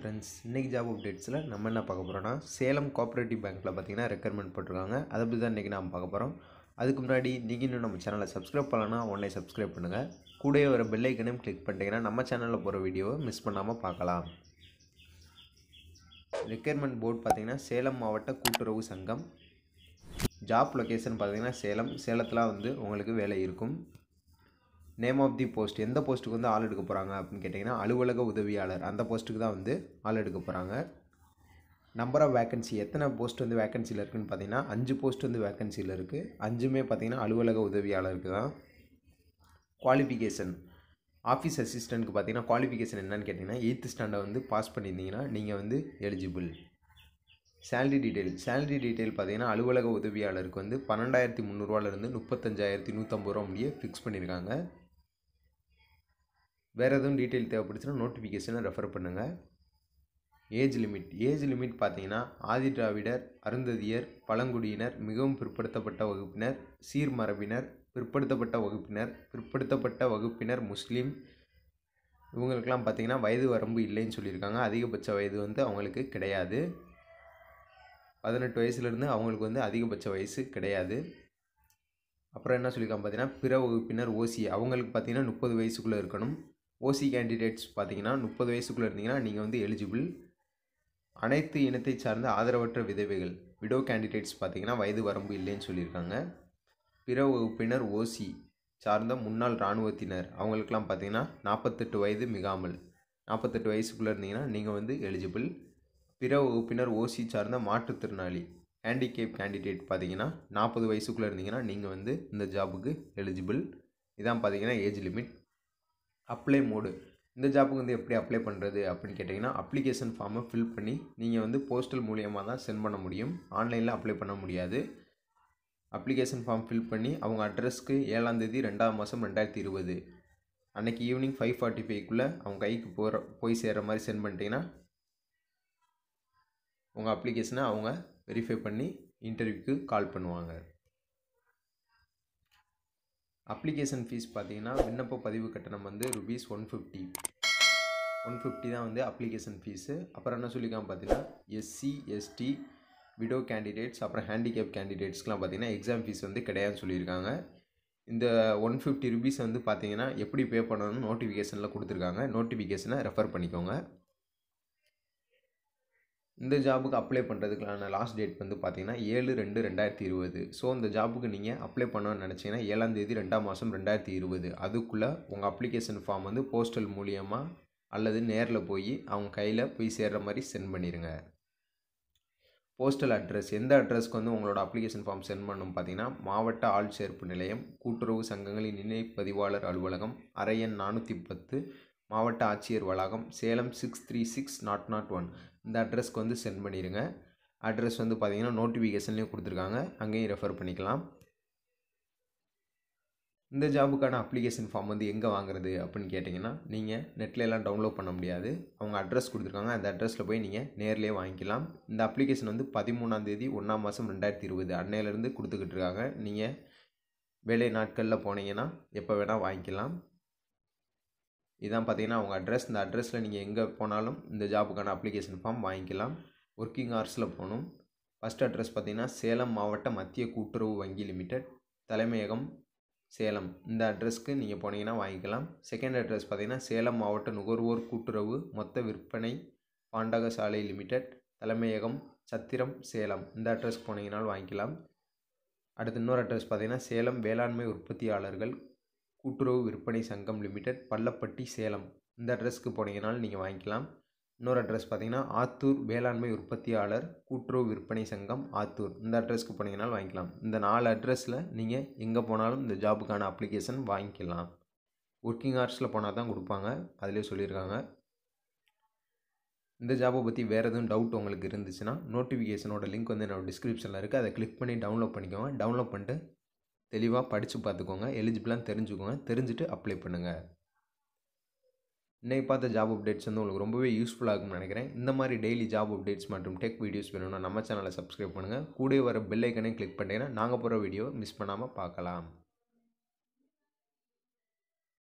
friends இன்றைக்கி job அப்டேட்ஸில் நம்ம என்ன பார்க்க போகிறோம்னா சேலம் கோஆப்ரேட்டிவ் பேங்க்கில் பார்த்தீங்கன்னா ரெக்யர்மெண்ட் போட்டிருக்காங்க அதை பற்றி தான் இன்றைக்கி நாம் பார்க்க போகிறோம் அதுக்கு முன்னாடி நீங்கள் இன்னும் நம்ம சேனலை சப்ஸ்கிரைப் பண்ணலன்னா உடனே சப்ஸ்கிரைப் பண்ணுங்கள் கூடவே வர பெல் ஐக்கனையும் கிளிக் பண்ணிட்டீங்கன்னா நம்ம சேனலில் போகிற வீடியோவை மிஸ் பண்ணாமல் பார்க்கலாம் ரெக்யர்மெண்ட் போர்டு பார்த்தீங்கன்னா சேலம் மாவட்ட கூட்டுறவு சங்கம் ஜாப் லொக்கேஷன் பார்த்தீங்கன்னா சேலம் சேலத்தில் வந்து உங்களுக்கு வேலை இருக்கும் நேம் ஆஃப் தி போஸ்ட் எந்த போஸ்ட்டுக்கு வந்து ஆள் எடுக்க போகிறாங்க அப்படின்னு கேட்டிங்கன்னா அலுவலக உதவியாளர் அந்த போஸ்ட்டுக்கு தான் வந்து ஆள் எடுக்க போகிறாங்க நம்பர் ஆஃப் வேக்கன்சி எத்தனை போஸ்ட் வந்து வேக்கன்சியில் இருக்குதுன்னு பார்த்தீங்கன்னா அஞ்சு போஸ்ட் வந்து வேக்கன்சியில் இருக்குது அஞ்சுமே பார்த்தீங்கன்னா அலுவலக உதவியாளருக்கு தான் குவாலிஃபிகேஷன் ஆஃபீஸ் அசிஸ்டண்ட்டுக்கு பார்த்தீங்கன்னா குவாலிஃபிகேஷன் என்னன்னு கேட்டிங்கன்னா எயித்து ஸ்டாண்டர்ட் வந்து பாஸ் பண்ணியிருந்தீங்கன்னா நீங்கள் வந்து eligible salary detail salary detail பார்த்தீங்கன்னா அலுவலக உதவியாளருக்கு வந்து பன்னெண்டாயிரத்தி முந்நூறுவாலேருந்து முப்பத்தஞ்சாயிரத்தி நூற்றம்பது ரூபா முடிய ஃபிக்ஸ் பண்ணியிருக்காங்க வேறு எதுவும் டீட்டெயில் தேவைப்படுச்சுன்னா நோட்டிஃபிகேஷனை ரெஃபர் பண்ணுங்கள் ஏஜ் லிமிட் ஏஜ் லிமிட் பார்த்தீங்கன்னா ஆதி திராவிடர் அருந்ததியர் பழங்குடியினர் மிகவும் பிற்படுத்தப்பட்ட வகுப்பினர் சீர்மரபினர் பிற்படுத்தப்பட்ட வகுப்பினர் பிற்படுத்தப்பட்ட வகுப்பினர் முஸ்லீம் இவங்களுக்கெல்லாம் பார்த்தீங்கன்னா வயது வரம்பு இல்லைன்னு சொல்லியிருக்காங்க அதிகபட்ச வயது வந்து அவங்களுக்கு கிடையாது பதினெட்டு வயசுலேருந்து அவங்களுக்கு வந்து அதிகபட்ச வயசு கிடையாது அப்புறம் என்ன சொல்லியிருக்காங்க பார்த்தீங்கன்னா பிற வகுப்பினர் ஓசி அவங்களுக்கு பார்த்தீங்கன்னா முப்பது வயசுக்குள்ளே இருக்கணும் ஓசி கேண்டிடேட்ஸ் பார்த்தீங்கன்னா முப்பது வயசுக்குள்ளே இருந்தீங்கன்னா நீங்கள் வந்து எலிஜிபிள் அனைத்து இனத்தை சார்ந்த ஆதரவற்ற விதவைகள் விடோ கேண்டிடேட்ஸ் பார்த்தீங்கன்னா வயது வரம்பு இல்லைன்னு சொல்லியிருக்காங்க பிற வகுப்பினர் ஓசி சார்ந்த முன்னாள் இராணுவத்தினர் அவங்களுக்கெல்லாம் பார்த்தீங்கன்னா நாற்பத்தெட்டு வயது மிகாமல் நாற்பத்தெட்டு வயசுக்குள்ளே இருந்தீங்கன்னா நீங்கள் வந்து எலிஜிபிள் பிற வகுப்பினர் ஓசி சார்ந்த மாற்றுத்திறனாளி ஹேண்டிகேப் கேண்டிடேட் பார்த்தீங்கன்னா நாற்பது வயசுக்குள்ளே இருந்தீங்கன்னா நீங்கள் வந்து இந்த ஜாபுக்கு எலிஜிபிள் இதான் பார்த்தீங்கன்னா ஏஜ் லிமிட் அப்ளை மோடு இந்த ஜாப்புக்கு வந்து எப்படி அப்ளை பண்ணுறது அப்படின்னு கேட்டிங்கன்னா அப்ளிகேஷன் ஃபார்மை ஃபில் பண்ணி நீங்கள் வந்து போஸ்டல் மூலியமாக தான் சென்ட் பண்ண முடியும் ஆன்லைனில் அப்ளை பண்ண முடியாது அப்ளிகேஷன் ஃபார்ம் ஃபில் பண்ணி அவங்க அட்ரஸ்க்கு ஏழாந்தேதி ரெண்டாம் மாதம் ரெண்டாயிரத்தி இருபது அன்றைக்கி ஈவினிங் ஃபைவ் ஃபார்ட்டி ஃபைவ்க்குள்ளே அவங்க கைக்கு போகிற போய் சேர்கிற மாதிரி சென்ட் பண்ணிட்டீங்கன்னா உங்கள் அப்ளிகேஷனை அவங்க வெரிஃபை பண்ணி இன்டர்வியூக்கு கால் பண்ணுவாங்க அப்ளிகேஷன் ஃபீஸ் பார்த்தீங்கன்னா விண்ணப்ப பதிவு கட்டணம் வந்து rupees one fifty one fifty தான் வந்து அப்ளிகேஷன் ஃபீஸு அப்புறம் என்ன சொல்லியிருக்காங்க பார்த்தீங்கன்னா எஸ்சி எஸ்டி விடோ கேண்டிடேட்ஸ் அப்புறம் ஹேண்டிகேப் கேண்டிடேட்ஸ்க்கெலாம் பார்த்தீங்கன்னா எக்ஸாம் ஃபீஸ் வந்து கிடையாதுன்னு சொல்லியிருக்காங்க இந்த ஒன் ஃபிஃப்டி ருபீஸ் வந்து பார்த்தீங்கன்னா எப்படி பே பண்ணணும்னு நோட்டிஃபிகேஷனில் கொடுத்துருக்காங்க நோட்டிஃபிகேஷனை ரெஃபர் பண்ணிக்கோங்க இந்த ஜாபுக்கு அப்ளை பண்ணுறதுக்கான லாஸ்ட் டேட் வந்து பார்த்தீங்கன்னா ஏழு ரெண்டு ரெண்டாயிரத்தி இருபது ஸோ இந்த ஜாபுக்கு நீங்கள் அப்ளை பண்ணணும்னு நினச்சிங்கன்னா ஏழாம் தேதி ரெண்டாம் மாதம் ரெண்டாயிரத்தி இருபது அதுக்குள்ளே உங்கள் அப்ளிகேஷன் ஃபார்ம் வந்து போஸ்டல் மூலியமாக அல்லது நேரில் போய் அவங்க கையில் போய் சேர்கிற மாதிரி சென்ட் பண்ணிடுங்க போஸ்டல் அட்ரஸ் எந்த அட்ரஸ்க்கு வந்து உங்களோட அப்ளிகேஷன் ஃபார்ம் சென்ட் பண்ணணும் பார்த்தீங்கன்னா மாவட்ட ஆள் சேர்ப்பு நிலையம் கூட்டுறவு சங்கங்களின் இணைப்பதிவாளர் அலுவலகம் அரையன் நானூற்றி பத்து மாவட்ட ஆட்சியர் வளாகம் Salem six three six nought nought one இந்த அட்ரஸ்க்கு வந்து சென்ட் பண்ணிடுங்க அட்ரஸ் வந்து பார்த்தீங்கன்னா நோட்டிஃபிகேஷன்லேயும் கொடுத்துருக்காங்க அங்கேயும் ரெஃபர் பண்ணிக்கலாம் இந்த ஜாபுக்கான அப்ளிகேஷன் ஃபார்ம் வந்து எங்கே வாங்குறது அப்படின்னு கேட்டிங்கன்னா நீங்கள் நெட்டில் எல்லாம் டவுன்லோட் பண்ண முடியாது அவங்க அட்ரஸ் கொடுத்துருக்காங்க அந்த அட்ரஸில் போய் நீங்கள் நேர்லேயே வாங்கிக்கலாம் இந்த அப்ளிகேஷன் வந்து பதிமூணாந்தேதி ஒன்றாம் மாதம் ரெண்டாயிரத்தி இருபது அன்னையிலேருந்து கொடுத்துக்கிட்டு இருக்காங்க நீங்கள் வேலை நாட்களில் போனீங்கன்னா எப்போ வேணால் வாங்கிக்கலாம் இதான் பார்த்தீங்கன்னா அவங்க அட்ரஸ் இந்த அட்ரஸில் நீங்கள் எங்கே போனாலும் இந்த ஜாபுக்கான அப்ளிகேஷன் ஃபார்ம் வாங்கிக்கலாம் ஒர்க்கிங் ஹவர்ஸில் போகணும் ஃபஸ்ட் அட்ரஸ் பார்த்தீங்கன்னா சேலம் மாவட்ட மத்திய கூட்டுறவு வங்கி லிமிடெட் தலைமையகம் சேலம் இந்த அட்ரஸ்க்கு நீங்கள் போனீங்கன்னா வாங்கிக்கலாம் செகண்ட் அட்ரஸ் பார்த்தீங்கன்னா சேலம் மாவட்ட நுகர்வோர் கூட்டுறவு மொத்த விற்பனை பாண்டக சாலை லிமிடெட் தலைமையகம் சத்திரம் சேலம் இந்த அட்ரஸ்க்கு போனீங்கனாலும் வாங்கிக்கலாம் அடுத்து இன்னொரு அட்ரஸ் பார்த்தீங்கன்னா சேலம் வேளாண்மை உற்பத்தியாளர்கள் கூட்டுறவு விற்பனை சங்கம் லிமிடெட் பள்ளப்பட்டி சேலம் இந்த அட்ரஸ்க்கு போனீங்கனாலும் நீங்கள் வாங்கிக்கலாம் இன்னொரு அட்ரஸ் பார்த்தீங்கன்னா ஆத்தூர் வேளாண்மை உற்பத்தியாளர் கூட்டுறவு விற்பனை சங்கம் ஆத்தூர் இந்த அட்ரஸ்க்கு போனீங்கனாலும் வாங்கிக்கலாம் இந்த நாலு அட்ரஸில் நீங்கள் எங்கே போனாலும் இந்த ஜாபுக்கான அப்ளிகேஷன் வாங்கிக்கலாம் ஒர்க்கிங் ஹவர்ஸில் போனால் தான் கொடுப்பாங்க அதிலே சொல்லியிருக்காங்க இந்த ஜாபை பற்றி வேறு எதுவும் டவுட் உங்களுக்கு இருந்துச்சுன்னா நோட்டிஃபிகேஷனோட லிங்க் வந்து என்னோட டிஸ்கிரிப்ஷனில் இருக்குது அதை கிளிக் பண்ணி டவுன்லோட் பண்ணிக்கோங்க டவுன்லோட் பண்ணிட்டு தெளிவாக படித்து பார்த்துக்கோங்க எலிஜிபிளாக தெரிஞ்சுக்கோங்க தெரிஞ்சுட்டு அப்ளை பண்ணுங்கள் இன்றைக்கி பார்த்த ஜாப் அப்டேட்ஸ் வந்து உங்களுக்கு ரொம்பவே யூஸ்ஃபுல்லாக இருக்கும்னு நினைக்கிறேன் இந்த மாதிரி டெய்லி ஜாப் அப்டேட்ஸ் மற்றும் டெக் வீடியோஸ் வேணும்னா நம்ம சேனலை சப்ஸ்கிரைப் பண்ணுங்கள் கூட வர பெல் ஐக்கனே கிளிக் பண்ணிங்கன்னா நாங்கள் போகிற வீடியோ மிஸ் பண்ணாமல் பார்க்கலாம்